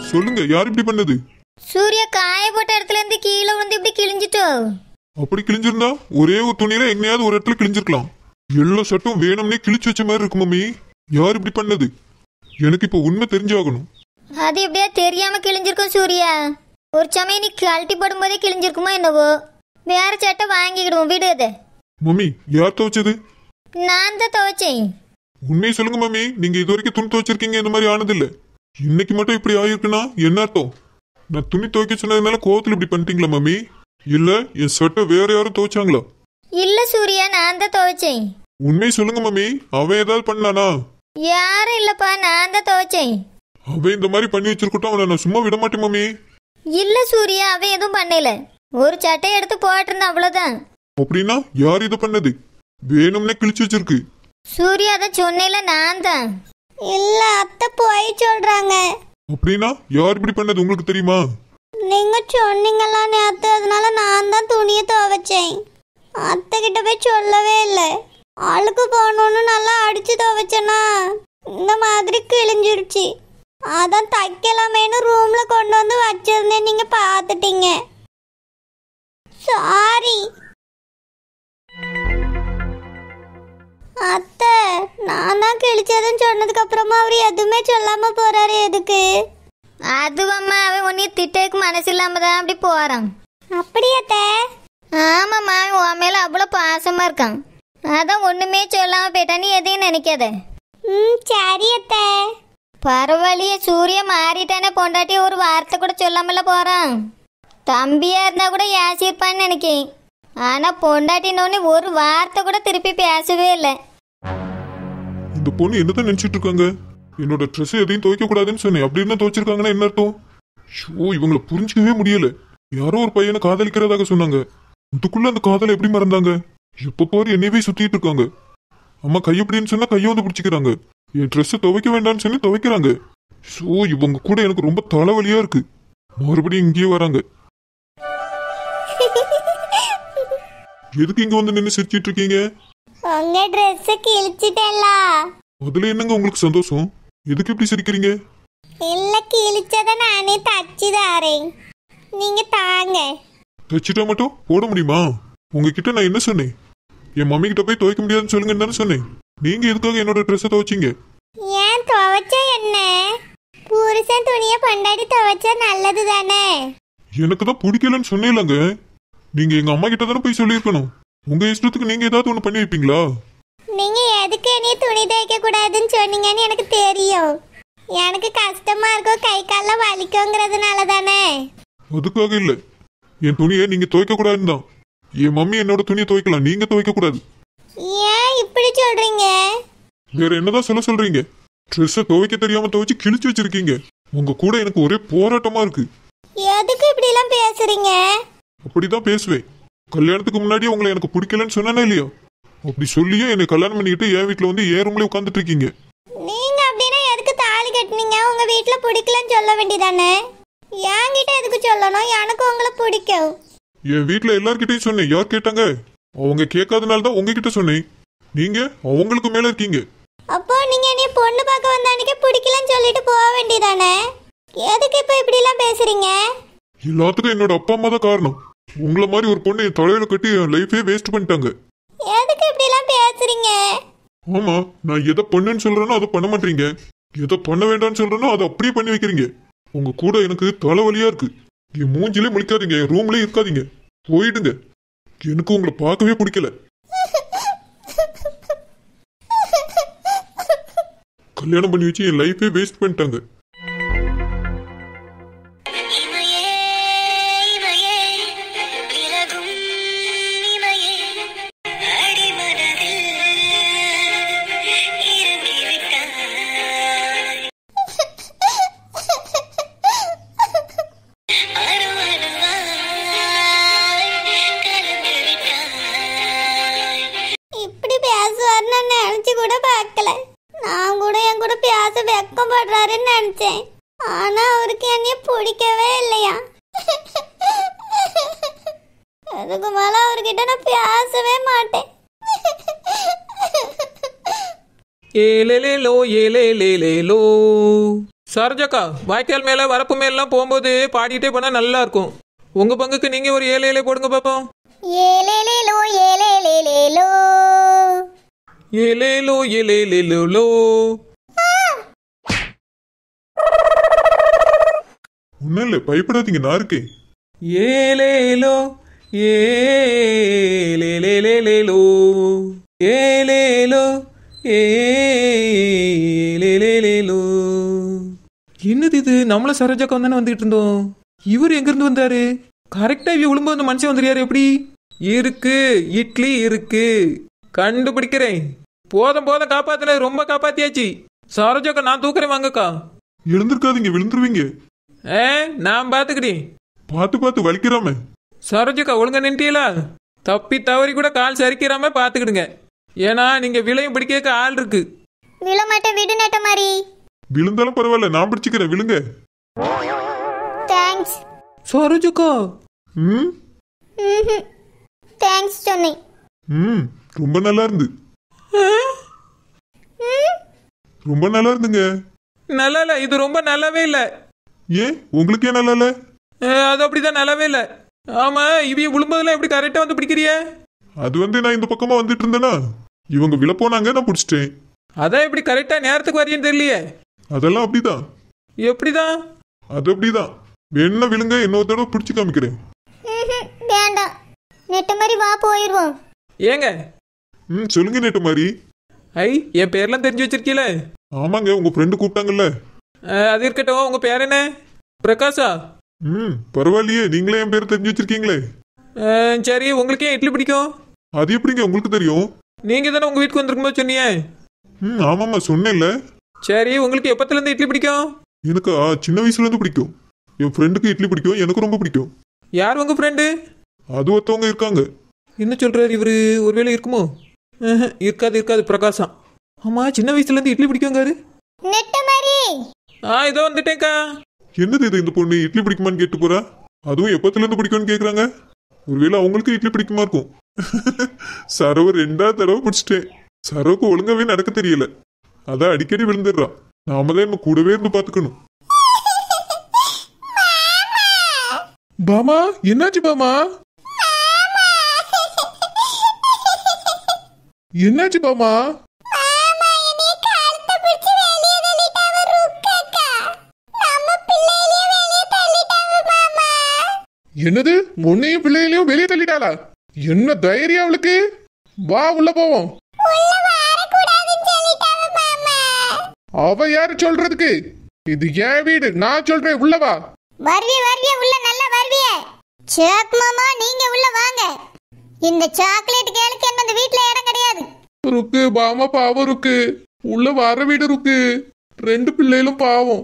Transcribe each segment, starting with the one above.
சொல்லுங்க யார் இப்படி பண்ணது சூர்யா காய போட்ட இடத்துல இருந்து கீழே விழுந்து இப்படி கிழிஞ்சிட்டோ அப்படி கிழிஞ்சிருந்தா ஒரே ஒரு துணியில எங்கேயாவது ஒரு இடத்துல கிழிஞ்சிருக்கலாம் எல்லா சட்டும் வேணும்னே கிழிச்சு வச்ச மாதிரி இருக்கு மம்மி யார் இப்படி பண்ணது எனக்கு இப்போ உண்மை தெரிஞ்சாகணும் அது எப்படியா தெரியாம கிழிஞ்சிருக்கும் சூர்யா ஒரு சமயம் நீ கழட்டி போடும்போதே கிழிஞ்சிருக்குமா என்னவோ வேற சட்டை வாங்கிக்கிடுவோம் விடு அதை மம்மி யார் துவைச்சது நான் தான் துவைச்சேன் உண்மையை சொல்லுங்க மம்மி நீங்க இது வரைக்கும் துணி துவைச்சிருக்கீங்க இந்த மாதிரி ஆனதில்ல இன்னைக்கு மட்டும் இப்படி ஆயிருக்குன்னா என்ன அர்த்தம் நான் துணி துவைக்க சொன்னதுனால கோவத்துல இப்படி பண்ணிட்டீங்களா மம்மி இல்ல என் சட்டை வேற யாரும் துவைச்சாங்களா இல்ல சூர்யா நான் தான் துவைச்சேன் உண்மையை சொல்லுங்க மம்மி அவன் ஏதாவது பண்ணானா யாரும் இல்லப்பா நான் தான் துவைச்சேன் அவன் இந்த மாதிரி பண்ணி வச்சிருக்கட்டும் அவனை நான் சும்மா விட மாட்டேன் மம்மி இல்ல சூர்யா அவன் எதுவும் பண்ணல ஒரு சட்டையை எடுத்து போட்டிருந்தான் அவ்வளவுதான் அப்படின்னா யார் இது பண்ணது வேணும்னே கிழிச்சு வச்சிருக்கு சூர்யா அதை சொன்னேல நான் தான் இல்ல அத்தை போய் சொல்றாங்க அப்படின்னா யார் இப்படி பண்ணது உங்களுக்கு தெரியுமா நீங்க சொன்னீங்களா நேத்து அதனால நான் தான் துணியை துவைச்சேன் அத்தை கிட்ட போய் சொல்லவே இல்லை அழுக்கு போகணும்னு நல்லா அடிச்சு துவைச்சேனா இந்த மாதிரி கிழிஞ்சிருச்சு அதான் தைக்கலாமேன்னு ரூம்ல கொண்டு வந்து வச்சிருந்தேன் நீங்க பார்த்துட்டீங்க சாரி அத்தை நான் தான் கிழிச்சதுன்னு சொன்னதுக்கு அப்புறமா அவர் எதுவுமே சொல்லாம போறாரு எதுக்கு அதுவம்மா அவன் உன்னைய திட்டக்கு மனசு இல்லாம தான் அப்படி போறான் அப்படியாத்தே ஆமாம்மா அவன் உன் மேல அவ்வளோ பாசமா இருக்கான் அதான் ஒண்ணுமே சொல்லாம போயிட்டா நீ எதையும் நினைக்காத ம் சரி அத்தை பரவாயில்லையே சூரிய மாறிட்டானே பொண்டாட்டி ஒரு வார்த்தை கூட சொல்லாமல போறான் தம்பியா இருந்தா கூட ஏசிருப்பான்னு நினைக்கேன் ஆனா பொண்டாட்டினோடனே ஒரு வார்த்தை கூட திருப்பி பேசவே இல்லை இந்த பொண்ணு என்னதான் நினைச்சிட்டு இருக்காங்க என்னோட ட்ரெஸ் எதையும் துவைக்க கூடாதுன்னு சொன்னேன் அப்படி இருந்தா துவைச்சிருக்காங்கன்னா என்ன அர்த்தம் ஷோ இவங்களை புரிஞ்சுக்கவே முடியல யாரோ ஒரு பையனை காதலிக்கிறதாக சொன்னாங்க அதுக்குள்ள அந்த காதலை எப்படி மறந்தாங்க எப்ப போற என்னையவே சுத்திட்டு இருக்காங்க அம்மா கையப்படின்னு சொன்னா கையை வந்து பிடிச்சிக்கிறாங்க என் ட்ரெஸ் துவைக்க வேண்டாம்னு சொல்லி துவைக்கிறாங்க ஷோ இவங்க கூட எனக்கு ரொம்ப தலைவலியா இருக்கு மறுபடியும் இங்கேயே வராங்க எதுக்கு இங்க வந்து நின்று சிரிச்சிட்டு இருக்கீங்க உங்க ட்ரெஸ் கிழிச்சிட்டேல்ல அதுல என்னங்க உங்களுக்கு சந்தோஷம் எதுக்கு இப்படி சிரிக்கிறீங்க இல்ல கிழிச்சத நானே தச்சு தாரேன் நீங்க தாங்க தச்சிட்டா மட்டும் போட முடியுமா உங்ககிட்ட நான் என்ன சொன்னேன் என் மம்மி கிட்ட போய் துவைக்க முடியாதுன்னு சொல்லுங்கன்னு தானே சொன்னேன் நீங்க எதுக்காக என்னோட ட்ரெஸ்ஸை துவைச்சீங்க ஏன் துவைச்சா என்ன புருஷன் துணிய பண்டாடி துவைச்சா நல்லது தானே எனக்கு தான் பிடிக்கலன்னு சொன்னேன்லங்க நீங்க எங்க அம்மா கிட்ட தானே போய் சொல்லியிருக்கணும் உங்க இஷ்டத்துக்கு நீங்க ஏதாவது ஒண்ணு பண்ணி வைப்பீங்களா நீங்க எதுக்கு என்னைய துணி துவைக்க கூடாதுன்னு சொன்னீங்கன்னு எனக்கு தெரியும் எனக்கு கஷ்டமா இருக்கும் கை கால்ல வலிக்குங்கிறதுனால தானே அதுக்காக இல்ல என் துணியை நீங்க துவைக்க கூடாதுன்னு தான் என் மம்மி என்னோட துணியை துவைக்கலாம் நீங்க துவைக்க கூடாது ஏன் இப்படி சொல்றீங்க வேற என்னதான் சொல்ல சொல்றீங்க ட்ரெஸ்ஸை துவைக்க தெரியாம துவைச்சு கிழிச்சு வச்சிருக்கீங்க உங்க கூட எனக்கு ஒரே போராட்டமா இருக்கு எதுக்கு இப்படி எல்லாம் பேசுறீங்க அப்படிதான் பேசுவேன் கல்யாணத்துக்கு முன்னாடி உங்களை எனக்கு பிடிக்கலன்னு சொன்னேனா இல்லையா அப்படி சொல்லியே என்னை கல்யாணம் பண்ணிக்கிட்டு என் வீட்டுல வந்து என் ரூம்ல உட்காந்துட்டு இருக்கீங்க நீங்க அப்படின்னா எதுக்கு தாலி கட்டுனீங்க உங்க வீட்ல பிடிக்கலன்னு சொல்ல வேண்டியதானே என்கிட்ட எதுக்கு சொல்லணும் எனக்கு உங்களை பிடிக்கும் என் வீட்டுல எல்லார்கிட்டயும் சொன்னேன் யார் கேட்டாங்க அவங்க கேட்காதனால தான் உங்ககிட்ட சொன்னேன் நீங்க அவங்களுக்கு மேல இருக்கீங்க அப்போ நீங்க என்னைய பொண்ணு பார்க்க வந்த அன்னைக்கு பிடிக்கலன்னு சொல்லிட்டு போக வேண்டியதானே எதுக்கு இப்ப இப்படி எல்லாம் பேசுறீங்க எல்லாத்துக்கும் என்னோட அப்பா அம்மா தான் காரணம் உங்களை மாதிரி ஒரு பொண்ணு என் தலையில கட்டி என் லைஃபே வேஸ்ட் பண்ணிட்டாங்க எதுக்கு இப்படி எல்லாம் பேசுறீங்க ஆமா நான் எதை பண்ணுன்னு சொல்றேனோ அதை பண்ண மாட்டீங்க எதை பண்ண வேண்டாம்னு சொல்றேனோ அதை அப்படியே பண்ணி வைக்கிறீங்க உங்க கூட எனக்கு தலைவலியா இருக்கு என் மூஞ்சிலே முழிக்காதீங்க என் ரூம்லயே இருக்காதீங்க போயிடுங்க எனக்கு உங்களை பார்க்கவே பிடிக்கல கல்யாணம் பண்ணி வச்சு என் லைஃபே வேஸ்ட் பண்ணிட்டாங்க இமையே இமையே விலகும் இமையே அடிமனதில் இருந்திவிட்டாய் அருவருவாய் கலந்து விட்டாய் இப்படி பேசுவார்னு நான் நினைச்சு கூட பார்க்கல நான் கூட என் கூட பேச வெக்கப்படுறாருன்னு நினைச்சேன் ஆனா அவருக்கு என்னைய பிடிக்கவே இல்லையா அதுக்கு மேல அவர்கிட்ட நான் பேசவே மாட்டேன் ஏலேலேலோ ஏலேலேலேலோ சரோஜாக்கா வாய்க்கால் மேல வரப்பு மேலாம் போகும்போது பாடிக்கிட்டே போனா நல்லா இருக்கும் உங்க பங்குக்கு நீங்க ஒரு ஏழை ஏழை போடுங்க பாப்போம் ஏலேலேலோ ஏலேலேலேலோ ஏலேலோ ஏலேலேலோ ஒன்றும் இல்லை பயப்படாதீங்க நான் இருக்கேன் ஏலேலோ ஏலேலேலேலேலோ ஏலேலோ ஏலேலேலேலோ என்னது இது நம்மள சரோஜாக்கா தானே வந்துகிட்டு இருந்தோம் இவர் எங்க இருந்து வந்தாரு கரெக்டா இவ விழும்போது அந்த மனுஷன் வந்துருக்காரு எப்படி இருக்கு இட்லி இருக்கு கண்டுபிடிக்கிறேன் போதும் போதும் காப்பாத்துல ரொம்ப காப்பாத்தியாச்சு சரோஜாக்கா நான் தூக்குறேன் வாங்கக்கா எழுந்திருக்காதீங்க விழுந்துருவீங்க ஏ நான் பாத்துக்கிட்டேன் பார்த்து பார்த்து வலிக்கிறாம சரோஜக்கா ஒழுங்கா நின்ட்டீங்களா தப்பி தவறி கூட கால் சரிக்கிறாம பாத்துக்கிடுங்க ஏன்னா நீங்க விலையும் பிடிக்க ஆள் இருக்கு விழமாட்டேன் விடு நட்ட மாதிரி விழுந்தாலும் பரவாயில்ல நான் பிடிச்சிக்கிறேன் விழுங்க தேங்க்ஸ் சரோஜக்கா ம் ம் தேங்க்ஸ் சொன்னேன் ம் ரொம்ப நல்லா இருந்து ம் ரொம்ப நல்லா இருந்துங்க நல்லா இல்ல இது ரொம்ப நல்லாவே இல்ல ஏன் உங்களுக்கே நல்லா இல்ல அஹ், அது அப்படிதான் நல்லாவே இல்ல ஆமா இவிய விழும்போதெல்லாம் எப்படி கரெக்டா வந்து பிடிக்கிறிய அது வந்து நான் இந்த பக்கமா வந்துட்டு இருந்தேனா இவங்க விழ போனாங்க நான் பிடிச்சிட்டேன் அதான் எப்படி கரெக்டா நேரத்துக்கு வரையும் தெரியலையே அதெல்லாம் அப்படிதான் எப்படிதான் அது அப்படிதான் வேணா விழுங்க இன்னொரு தடவை பிடிச்சு காமிக்கிறேன் ம்ஹும், வேண்டாம் நெட்ட மாதிரி வா போயிடுவோம் ஏங்க ம் சொல்லுங்க நேட்டு மாதிரி ஐ என் பேர்லாம் தெரிஞ்சு வச்சிருக்கீல ஆமாங்க உங்க ஃப்ரெண்டு கூப்பிட்டாங்கல்ல அஹ், அது இருக்கட்டும் உங்க பேர் என்ன பிரகாஷா ம் பரவாயில்லையே நீங்களே என் பேர் தெரிஞ்சு வச்சிருக்கீங்களே அஹ், சரி உங்களுக்கு ஏன் இட்லி பிடிக்கும் அது எப்படிங்க உங்களுக்கு தெரியும் நீங்க தானே உங்க வீட்டுக்கு வந்திருக்கும்போது சொன்னீங்க ம் ஆமாம்மா சொன்னேன்ல சரி உங்களுக்கு எப்பத்துல இருந்து இட்லி பிடிக்கும் எனக்கு ஆ, சின்ன வயசுல இருந்து பிடிக்கும் என் ஃப்ரெண்டுக்கு இட்லி பிடிக்கும் எனக்கு ரொம்ப பிடிக்கும் யார் உங்க ஃப்ரெண்டு அது ஒருத்தவங்க இருக்காங்க என்ன சொல்றாரு இவரு ஒருவேளை இருக்குமோ ஆஹ், இருக்காது இருக்காது பிரகாசம் ஆமா சின்ன வயசுல இருந்து இட்லி பிடிக்குங்காரு நெட்ட மாதிரி ஆ இதோ வந்துட்டேன்க்கா என்னது இது இந்த பொண்ணு இட்லி பிடிக்குமான்னு கேட்டு போறா அதுவும் எப்பத்துல இருந்து பிடிக்கும்னு கேக்குறாங்க ஒருவேளை அவங்களுக்கு இட்லி பிடிக்குமா இருக்கும் சரவ ரெண்டாவது தடவை பிடிச்சிட்டேன் சரவுக்கு ஒழுங்காவே நடக்க தெரியல அதான் அடிக்கடி விழுந்துடுறா நாம தான் இன்னும் கூடவே இருந்து பாத்துக்கணும் பாமா என்னாச்சு பாமா என்னாச்சு பாமா என்னது உன்னையும் பிள்ளைகளையும் வெளியே தள்ளிட்டாளா என்ன தைரியம் அவளுக்கு வா உள்ள போவோம் அவ யாரு சொல்றதுக்கு இது என் வீடு நான் சொல்றேன் உள்ள வா வருவிய வருவிய உள்ள நல்லா வருவிய சேக் மாமா நீங்க உள்ள வாங்க இந்த சாக்லேட் கேளுக்கு என்ன இந்த வீட்ல இடம் கிடையாது ருக்கு பாமா பாவம் ருக்கு உள்ள வர வீடு ருக்கு ரெண்டு பிள்ளைகளும் பாவம்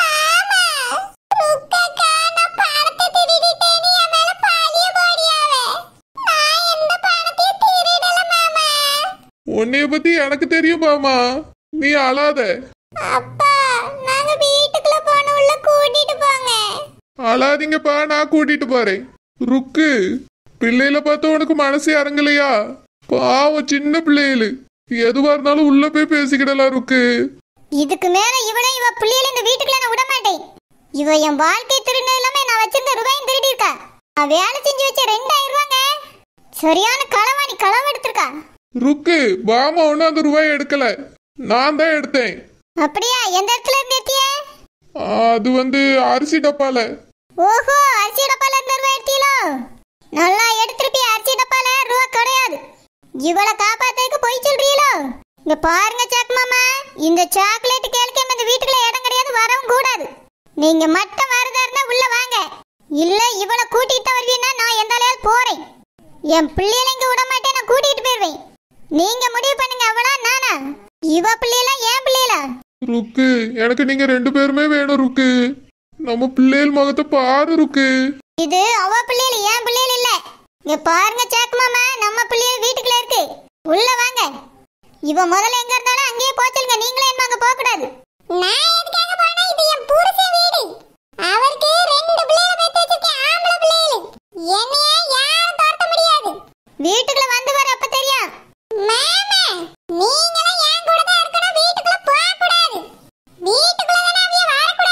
உன்னைய பத்தி எனக்கு தெரியும் பாமா நீ அழாத அப்பா நாங்க வீட்டுக்குள்ள போன உள்ள கூட்டிட்டு போங்க அழாதீங்கப்பா நான் கூட்டிட்டு போறேன் ருக்கு பிள்ளையில பார்த்து உனக்கு மனசு இறங்கலையா பாவம் சின்ன பிள்ளைகளு எதுவா இருந்தாலும் உள்ள போய் பேசிக்கிடலாம் ருக்கு இதுக்கு மேல இவளை இவ புள்ளியில இந்த வீட்டுக்குள்ள நான் விட மாட்டேன் இவ என் வாழ்க்கை திருடினது எல்லாமே நான் வச்சிருந்த ரூபாயும் திருடி இருக்கா நான் வேலை செஞ்சு வச்ச ரெண்டாயிரம் ரூபாங்க சரியான களவாணி களவு எடுத்திருக்கா ருக்கு பாமா ஒன்னும் அந்த ரூபாய் எடுக்கல நான் தான் எடுத்தேன் அப்படியா எந்த இடத்துல இருந்து எடுத்திய அது வந்து அரிசி டப்பால ஓஹோ அரிசி டப்பால இருந்து ரூபாய் எடுத்தீங்களோ நல்லா எடுத்திருப்பிய அரிசி டப்பால ரூபா கிடையாது இவளை காப்பாத்ததுக்கு போய் சொல்றீங்களோ இங்க பாருங்க சாக் மாமா இந்த சாக்லேட் கேளுக்கு இந்த வீட்டுக்குள்ள இடம் கிடையாது வரவும் கூடாது நீங்க மட்டும் வரதா இருந்தா உள்ள வாங்க இல்ல இவளை கூட்டிட்டு வருவீங்கன்னா நான் எந்த அளவுக்கு போறேன் என் பிள்ளைகளை இங்க விட மாட்டேன் நான் கூட்டிட்டு போயிருவேன் நீங்க முடிவு பண்ணுங்க அவளா நானா இவ பிள்ளைகளா என் பிள்ளைகளா ருக்கு எனக்கு நீங்க ரெண்டு பேருமே வேணும் ருக்கு நம்ம பிள்ளைகள் முகத்தை பாரு ருக்கு இது அவ பிள்ளைகள் என் பிள்ளைகள் இல்ல இங்க பாருங்க சாக்கு மாமா நம்ம பிள்ளைகள் வீட்டுக்குள்ள இருக்கு உள்ள வாங்க இவ முதல்ல எங்க இருந்தாலும் அங்கேயே போச்சலுங்க நீங்களே என்ன அங்க போக கூடாது நான் எதுக்காக போனா இது என் புருஷன் வீடு அவருக்கு ரெண்டு பிள்ளைகளை பெத்து வச்சிருக்கேன் ஆம்பளை பிள்ளைகள் என்னைய யாரும் தோட்ட முடியாது வீட்டுக்குள்ள வந்து வர அப்ப தெரியும் மாமா நீங்களும் என் கூட தான் இருக்கணும் வீட்டுக்குள்ள போக கூடாது வீட்டுக்குள்ள தானே அவங்க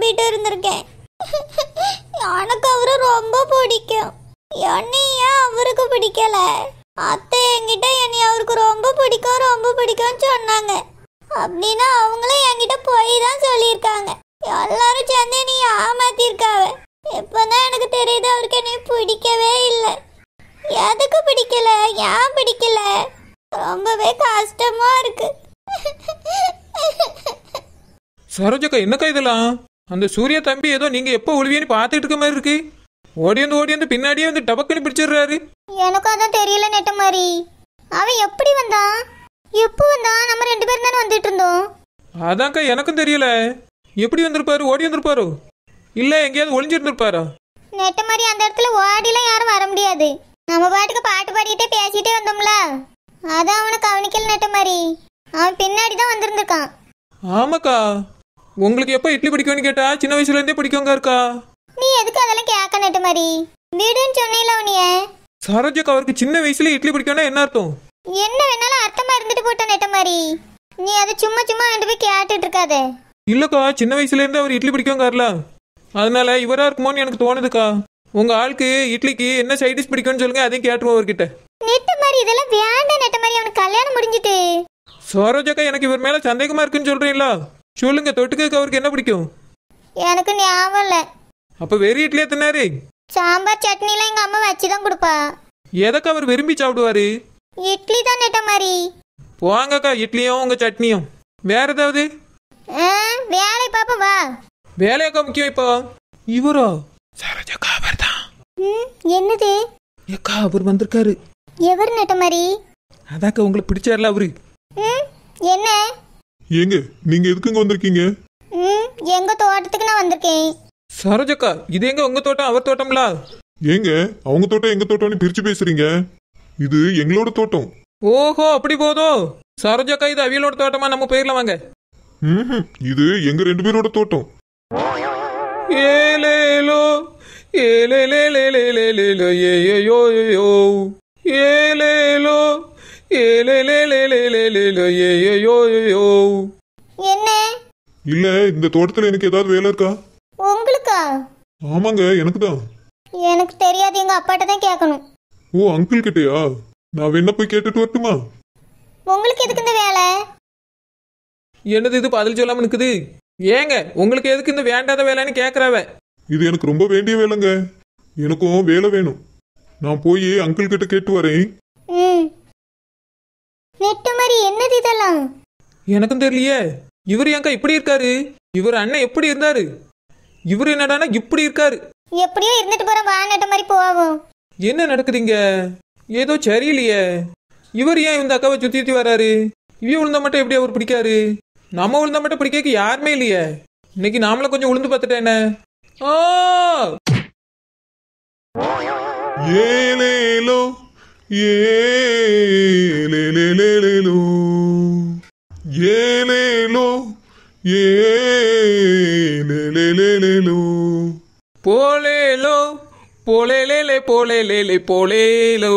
போயிட்டு இருந்திருக்கேன் எனக்கு அவரு ரொம்ப பிடிக்கும் என்னைய அவருக்கு பிடிக்கல அத்தை என்கிட்ட என்னை அவருக்கு ரொம்ப பிடிக்கும் ரொம்ப பிடிக்கும்னு சொன்னாங்க அப்படின்னா அவங்களும் என்கிட்ட போய் தான் சொல்லியிருக்காங்க எல்லாரும் சேர்ந்து நீ ஏமாத்திருக்காவ இப்பதான் எனக்கு தெரியுது அவருக்கு என்னை பிடிக்கவே இல்லை எதுக்கு பிடிக்கல ஏன் பிடிக்கல ரொம்பவே கஷ்டமா இருக்கு சரோஜக்கா என்னக்கா இதெல்லாம் அந்த சூர்யா தம்பி ஏதோ நீங்க எப்போ ஒளிவியன்னு பார்த்துட்டு இருக்க மாதிரி இருக்கு ஓடி வந்து ஓடி வந்து பின்னாடியே வந்து டபக்குன்னு பிடிச்சிடுறாரு எனக்கும் அதான் தெரியல நெட்ட மாதிரி அவன் எப்படி வந்தான் எப்போ வந்தான் நம்ம ரெண்டு பேரும் தானே வந்துட்டு இருந்தோம் அதான்க்கா எனக்கும் தெரியல எப்படி வந்திருப்பாரு ஓடி வந்திருப்பாரோ இல்ல எங்கேயாவது ஒளிஞ்சிருந்திருப்பாரா நெட்ட மாதிரி அந்த இடத்துல ஓடிலாம் யாரும் வர முடியாது நம்ம பாட்டுக்கு பாட்டு பாடிட்டே பேசிட்டே வந்தோம்ல அதான் அவனை கவனிக்கல நெட்ட மாதிரி அவன் பின்னாடி தான் வந்திருந்திருக்கான் ஆமாக்கா உங்களுக்கு எப்போ இட்லி பிடிக்கும்னு கேட்டா சின்ன வயசுல இருந்தே பிடிக்குங்க இருக்கா நீ எதுக்கு அதெல்லாம் கேட்க நெட்ட மாதிரி வீடுன்னு சொன்னீல அவனிய சரோஜக்கா அவருக்கு சின்ன வயசுல இட்லி பிடிக்கும்னா என்ன அர்த்தம் என்ன வேணாலும் அர்த்தமா இருந்துட்டு போட்ட நெட்ட மாதிரி நீ அதை சும்மா சும்மா ரெண்டு போய் கேட்டுட்டு இருக்காத இல்லக்கா சின்ன வயசுல இருந்து அவர் இட்லி பிடிக்குங்கார்ல அதனால இவரா இருக்குமோன்னு எனக்கு தோணுதுக்கா உங்க ஆளுக்கு இட்லிக்கு என்ன சைடிஷ் பிடிக்கும்னு சொல்லுங்க அதையும் கேட்டுருவோம் அவர்கிட்ட நெட்ட மாதிரி இதெல்லாம் வேண்டாம் நெட்ட மாதிரி அவனுக்கு கல்யாணம் முடிஞ்சிட்டு சரோஜக்கா எனக்கு இவர் மேல சந்தேகமா இருக்குன்னு சொல்றீங்களா சொல்லுங்க தொட்டுக்கு அவருக்கு என்ன பிடிக்கும் எனக்கு ஞாபகம் இல்லை அப்ப வெறி இட்லியா தின்னாரு சாம்பார் சட்னிலாம் எங்க அம்மா வச்சு தான் கொடுப்பா எதக்கா அவர் விரும்பி சாப்பிடுவாரு இட்லி தான் நெட்ட மாதிரி போங்கக்கா இட்லியும் உங்க சட்னியும் வேற ஏதாவது ஆ, வேலை பாப்பா வா வேலையாக்கா முக்கியம் இப்போ இவரோ சரோஜக்கா அவர் தான் ம், என்னது ஏக்கா அவர் வந்திருக்காரு எவர் நெட்ட மாதிரி அதாக்கா உங்களுக்கு பிடிச்சார்ல அவரு ம், என்ன ஏங்க நீங்க எதுக்குங்க வந்திருக்கீங்க ம், எங்க தோட்டத்துக்கு நான் வந்திருக்கேன் சரோஜக்கா இது எங்க உங்க தோட்டம் அவர் தோட்டம்ல ஏங்க அவங்க தோட்டம் எங்க தோட்டம்னு பிரிச்சு பேசுறீங்க இது எங்களோட தோட்டம் ஓஹோ அப்படி போதோ சரோஜக்கா இது அவியலோட தோட்டமா நம்ம போயிடலாம் வாங்க ம்ஹும். இது எங்க ரெண்டு பேரோட தோட்டம் ஏலேலோ ஏலேலேலேலேலேலேலோ ஏயோ ஏயோ ஏலேலோ ஏலேலேலேலேலேலேலோ ஏயோ ஏயோ என்ன இல்ல இந்த தோட்டத்துல எனக்கு ஏதாவது வேலை இருக்கா உங்களுக்கா ஆமாங்க எனக்கு தான் எனக்கு தெரியாது எங்க அப்பாட்ட தான் கேட்கணும் ஓ அங்கிள் கிட்டயா நான் வேணா போய் கேட்டுட்டு வரட்டுமா உங்களுக்கு எதுக்கு இந்த வேலை என்னது இது பதில் சொல்லாம நிக்குது ஏங்க உங்களுக்கு எதுக்கு இந்த வேண்டாத வேலைன்னு கேக்குறவ இது எனக்கு ரொம்ப வேண்டிய வேலைங்க எனக்கும் வேலை வேணும் நான் போய் அங்கிள் கிட்ட கேட்டு வரேன் ம் நெட்ட மாதிரி என்னது இதெல்லாம் எனக்கும் தெரியலையே இவர் ஏங்கா இப்படி இருக்காரு இவர் அண்ணன் எப்படி இருந்தாரு இவர் என்னடானா இப்படி இருக்காரு எப்படியோ இருந்துட்டு போற வா நெட்ட மாதிரி போவோம் என்ன நடக்குதுங்க ஏதோ சரியில்லையே இவர் ஏன் இந்த அக்காவை சுத்தி சுத்தி வராரு இவ விழுந்தா மட்டும் எப்படி அவர் பிடிக்காரு நம்ம விழுந்தா மட்டும் பிடிக்க யாருமே இல்லையே இன்னைக்கு நாமளும் கொஞ்சம் உளுந்து பார்த்துட்டேன் என்ன ஆ ஏலேலோ ஏலேலேலேலேலோ ஏலேலோ ஏலேலேலேலேலோ போலேலோ போலேலேலே போலேலேலே போலேலோ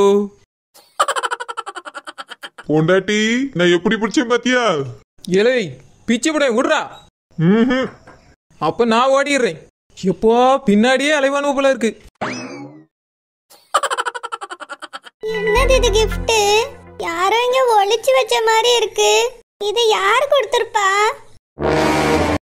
பொண்டாட்டி நான் எப்படி பிடிச்சேன் பாத்தியா இலை பிச்சு விட விடுறா ம்ஹும். அப்ப நான் ஓடிடுறேன் எப்போ பின்னாடியே அலைவானு போல இருக்கு என்னது இது gift யாரோ இங்க ஒளிச்சு வச்ச மாதிரி இருக்கு இது யார் கொடுத்திருப்பா